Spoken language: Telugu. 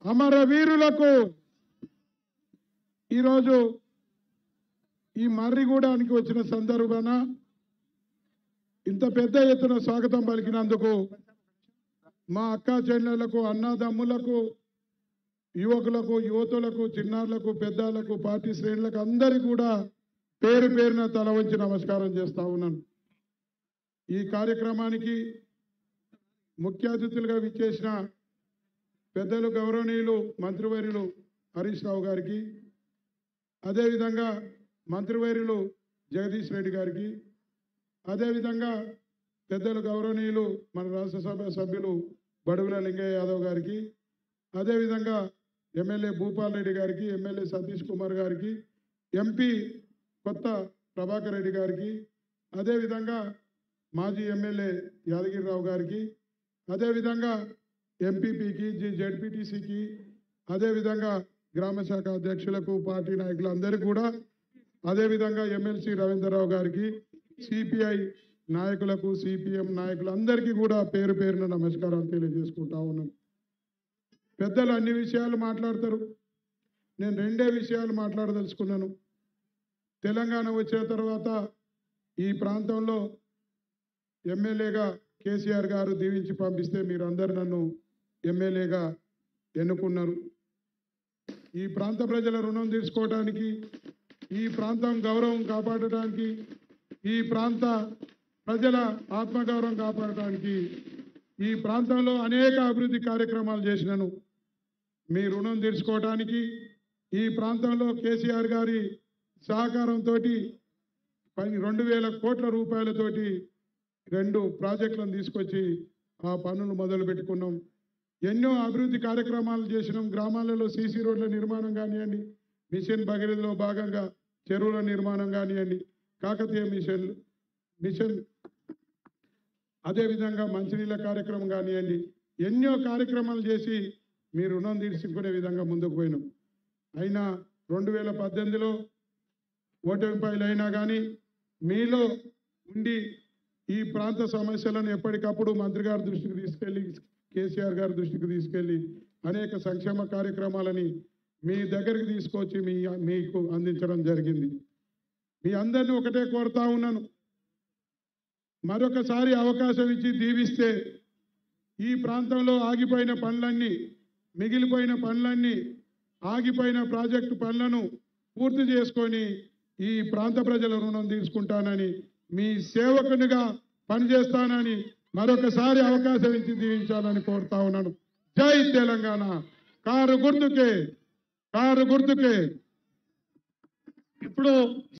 అమరవీరులకు ఈరోజు ఈ మర్రిగూడానికి వచ్చిన సందర్భాన ఇంత పెద్ద ఎత్తున స్వాగతం పలికినందుకు మా అక్క చెల్లెళ్లకు అన్నదమ్ములకు యువకులకు యువతులకు చిన్నారులకు పెద్దలకు పార్టీ శ్రేణులకు అందరికీ కూడా పేరు పేరున తల వంచి నమస్కారం చేస్తా ఉన్నాను ఈ కార్యక్రమానికి ముఖ్య అతిథులుగా విచ్చేసిన పెద్దలు గౌరవనీయులు మంత్రివర్యులు హరీష్ రావు గారికి అదేవిధంగా మంత్రివర్యులు జగదీష్ రెడ్డి గారికి అదేవిధంగా పెద్దలు గౌరవనీయులు మన రాష్ట్రసభ సభ్యులు బడుగుల లింగయ్య యాదవ్ గారికి అదేవిధంగా ఎమ్మెల్యే భూపాల్ రెడ్డి గారికి ఎమ్మెల్యే సతీష్ కుమార్ గారికి ఎంపీ కొత్త ప్రభాకర్ రెడ్డి గారికి అదేవిధంగా మాజీ ఎమ్మెల్యే యాదగిరిరావు గారికి అదేవిధంగా ఎంపీపీకి జి జెడ్పీటీసీకి అదేవిధంగా గ్రామ శాఖ అధ్యక్షులకు పార్టీ నాయకులందరికీ కూడా అదేవిధంగా ఎమ్మెల్సీ రవీంద్రరావు గారికి సిపిఐ నాయకులకు సిపిఎం నాయకులందరికీ కూడా పేరు పేరున నమస్కారాలు తెలియజేసుకుంటా ఉన్నాను పెద్దలు అన్ని విషయాలు మాట్లాడతారు నేను రెండే విషయాలు మాట్లాడదలుచుకున్నాను తెలంగాణ వచ్చిన తర్వాత ఈ ప్రాంతంలో ఎమ్మెల్యేగా కేసీఆర్ గారు దీవించి పంపిస్తే మీరు అందరు నన్ను ఎమ్మెల్యేగా ఎన్నుకున్నారు ఈ ప్రాంత ప్రజల రుణం తీసుకోవడానికి ఈ ప్రాంతం గౌరవం కాపాడటానికి ఈ ప్రాంత ప్రజల ఆత్మగౌరవం కాపాడటానికి ఈ ప్రాంతంలో అనేక అభివృద్ధి కార్యక్రమాలు చేసినాను మీ రుణం తీర్చుకోవడానికి ఈ ప్రాంతంలో కేసీఆర్ గారి సహకారంతో పని రెండు వేల కోట్ల రూపాయలతోటి రెండు ప్రాజెక్టులను తీసుకొచ్చి ఆ పనులు మొదలు పెట్టుకున్నాం ఎన్నో అభివృద్ధి కార్యక్రమాలు చేసినాం గ్రామాలలో సీసీ రోడ్ల నిర్మాణం కానివ్వండి మిషన్ భగీరథలో భాగంగా చెరువుల నిర్మాణం కానివ్వండి కాకతీయ మిషన్ మిషన్ అదేవిధంగా మంచినీళ్ళ కార్యక్రమం కానివ్వండి ఎన్నో కార్యక్రమాలు చేసి మీ రుణం తీర్చుకునే విధంగా ముందుకు పోయినాం అయినా రెండు వేల పద్దెనిమిదిలో ఓటమి పైలు అయినా కానీ మీలో ఉండి ఈ ప్రాంత సమస్యలను ఎప్పటికప్పుడు మంత్రి గారి దృష్టికి తీసుకెళ్లి కేసీఆర్ గారి దృష్టికి తీసుకెళ్లి అనేక సంక్షేమ కార్యక్రమాలని మీ దగ్గరికి తీసుకొచ్చి మీ మీకు అందించడం జరిగింది మీ అందరినీ ఒకటే కోరుతా ఉన్నాను మరొకసారి అవకాశం ఇచ్చి దీవిస్తే ఈ ప్రాంతంలో ఆగిపోయిన పనులన్నీ మిగిలిపోయిన పనులన్నీ ఆగిపోయిన ప్రాజెక్టు పనులను పూర్తి చేసుకొని ఈ ప్రాంత ప్రజల రుణం తీసుకుంటానని మీ సేవకునిగా పనిచేస్తానని మరొకసారి అవకాశం ఇచ్చి దీవించాలని కోరుతా ఉన్నాను జై తెలంగాణ కారు గుర్తుకే కారు గుర్తుకే ఇప్పుడు